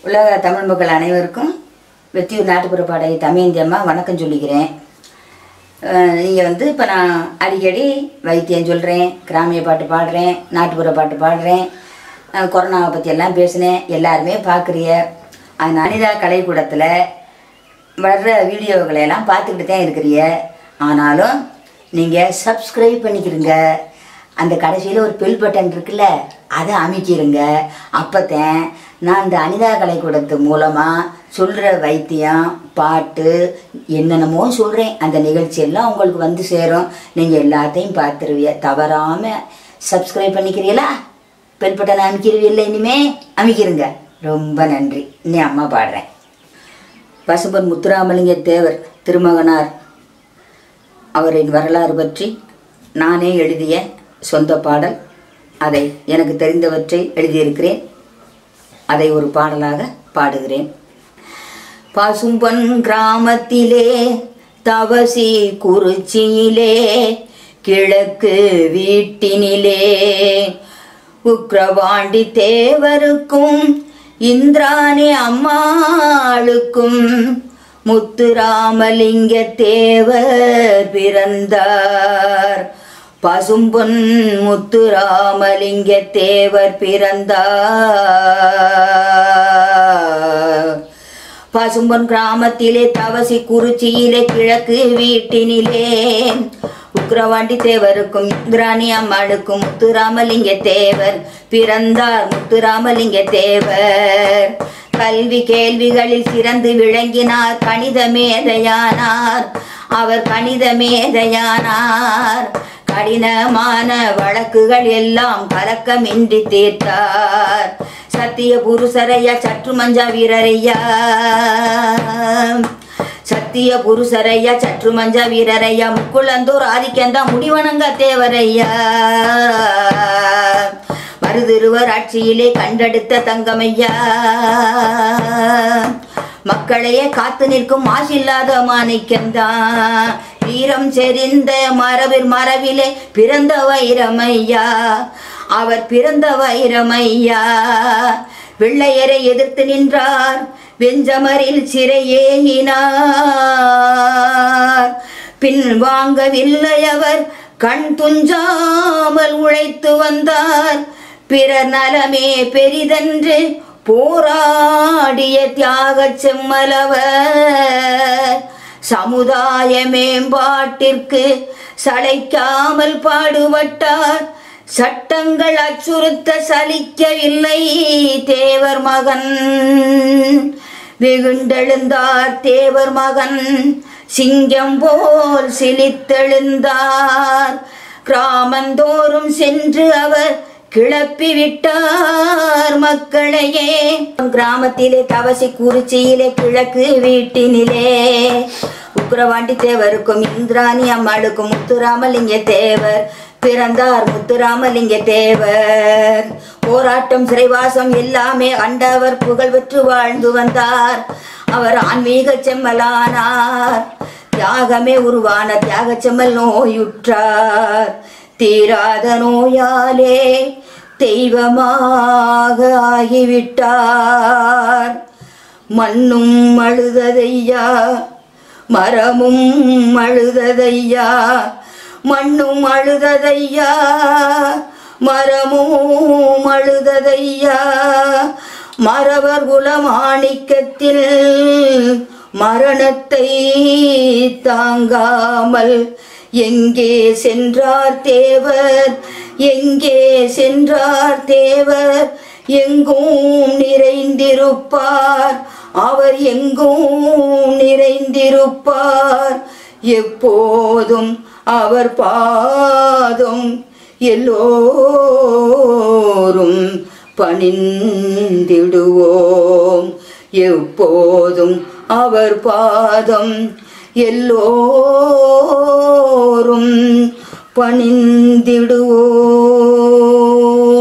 உலக தமிழ் மக்கள் அனைவருக்கும் வெற்றியூர் நாட்டுப்புற பாடகி தமிழந்தி அம்மா வணக்கம் சொல்லிக்கிறேன் நீங்கள் வந்து இப்போ நான் அடிக்கடி வைத்தியம் சொல்கிறேன் கிராமிய பாட்டு பாடுறேன் நாட்டுப்புற பாட்டு பாடுறேன் அஹ் கொரோனாவை பற்றி எல்லாம் பேசினேன் எல்லாருமே பார்க்குறிய அந்த அனிதா கலைக்கூடத்தில் வர்ற வீடியோக்களை எல்லாம் பார்த்துக்கிட்டு தான் இருக்கிறீங்க ஆனாலும் நீங்கள் சப்ஸ்கிரைப் பண்ணிக்கிறீங்க அந்த கடைசியில் ஒரு பெல் பட்டன் இருக்குல்ல அதை அமைக்கிருங்க அப்போத்தான் நான் இந்த அனிதா கலைக்கூடத்து மூலமாக சொல்கிற வைத்தியம் பாட்டு என்னென்னமோ சொல்கிறேன் அந்த நிகழ்ச்சியெல்லாம் உங்களுக்கு வந்து சேரும் நீங்கள் எல்லாத்தையும் பார்த்துருவிய தவறாமல் சப்ஸ்கிரைப் பண்ணிக்கிறீங்களா பெல் பட்டன் அமைக்கிறவில்லை இனிமே அமைக்கிருங்க ரொம்ப நன்றி இன்னும் அம்மா பாடுறேன் பசும்பன் முத்துராமலிங்க தேவர் திருமகனார் அவரின் வரலாறு பற்றி நானே எழுதிய சொந்த பாடல் அதை எனக்கு தெரிந்தவற்றை எழுதியிருக்கிறேன் அதை ஒரு பாடலாக பாடுகிறேன் பசும்பன் கிராமத்திலே தவசி குறிச்சியிலே கிழக்கு வீட்டினிலே உக்ரவாண்டி தேவருக்கும் இந்திராணி அம்மாளுக்கும் முத்துராமலிங்க தேவர் பிறந்தார் பசும்பொன் முத்துராமலிங்க தேவர் பிறந்தார் பசும்பொன் கிராமத்திலே தவசி குறிச்சியிலே கிழக்கு வீட்டினிலே உக்ரவாண்டி தேவருக்கும் இந்திராணி அம்மாளுக்கும் முத்துராமலிங்க தேவர் பிறந்தார் முத்துராமலிங்க தேவர் கல்வி கேள்விகளில் சிறந்து விளங்கினார் கணித மேதையானார் அவர் கணித மேதையானார் கடினமான வழக்குகள் எல்லாம் கலக்கமின்றி தீர்த்தார் சத்திய புருஷரையா சற்று மஞ்சா வீரரையா சத்திய புருஷரையா சற்று மஞ்சா வீரரையா முக்குளந்தோர் ஆதிக்கந்தா முடிவணங்க தேவரையா மருதிருவர் ஆட்சியிலே கண்டெடுத்த தங்கமையா மக்களையே காத்து நிற்கும் மாசில்லாத மாணிக்கந்தான் வீரம் செறிந்த மரபிற் மரபிலே பிறந்த வைரமையா அவர் பிறந்த வைரமையா வெள்ளையரை எதிர்த்து நின்றார் வெஞ்சமரில் சிறையேகினார் பின் வாங்கவில்லை அவர் கண் துஞ்சாமல் உழைத்து வந்தார் பிறர் நலமே பெரிதென்று போராடிய தியாகச் செம்மலவர் சமுதாய மேம்பாட்டிற்கு சளைக்காமல் பாடுபட்டார் சட்டங்கள் அச்சுறுத்த சலிக்கவில்லை தேவர் மகன் வெகுண்டெழுந்தார் தேவர் மகன் சிங்கம் போல் சிலித்தெழுந்தார் கிராமந்தோறும் சென்று அவர் கிளப்பி விட்டார் மக்களையே கிராமத்திலே தவசி குறிச்சியிலே கிழக்கு வீட்டினிலே உக்ரவாண்டி தேவருக்கும் இந்திராணி அம்மாளுக்கும் முத்துராமலிங்க தேவர் பிறந்தார் முத்துராமலிங்க தேவர் போராட்டம் சிறைவாசம் எல்லாமே அண்டவர் புகழ் பெற்று வாழ்ந்து வந்தார் அவர் ஆன்மீக செம்மலானார் தியாகமே உருவான தியாக செம்மல் நோயுற்றார் தீராத நோயாலே தெய்வமாக ஆகிவிட்டார் மண்ணும் அழுததையா மரமும் அழுததையா மண்ணும் அழுததையா மரமும் அழுததையா மரவர் குலமாணிக்கத்தில் மரணத்தை தாங்காமல் எங்கே சென்றார் தேவர் எங்கே சென்றார் தேவர் எங்கும் நிறைந்திருப்பார் அவர் எங்கும் நிறைந்திருப்பார் எப்போதும் அவர் பாதம் எல்லோரும் பணிந்திடுவோம் எப்போதும் அவர் பாதம் எல்லோரும் பணிந்திடுவோம்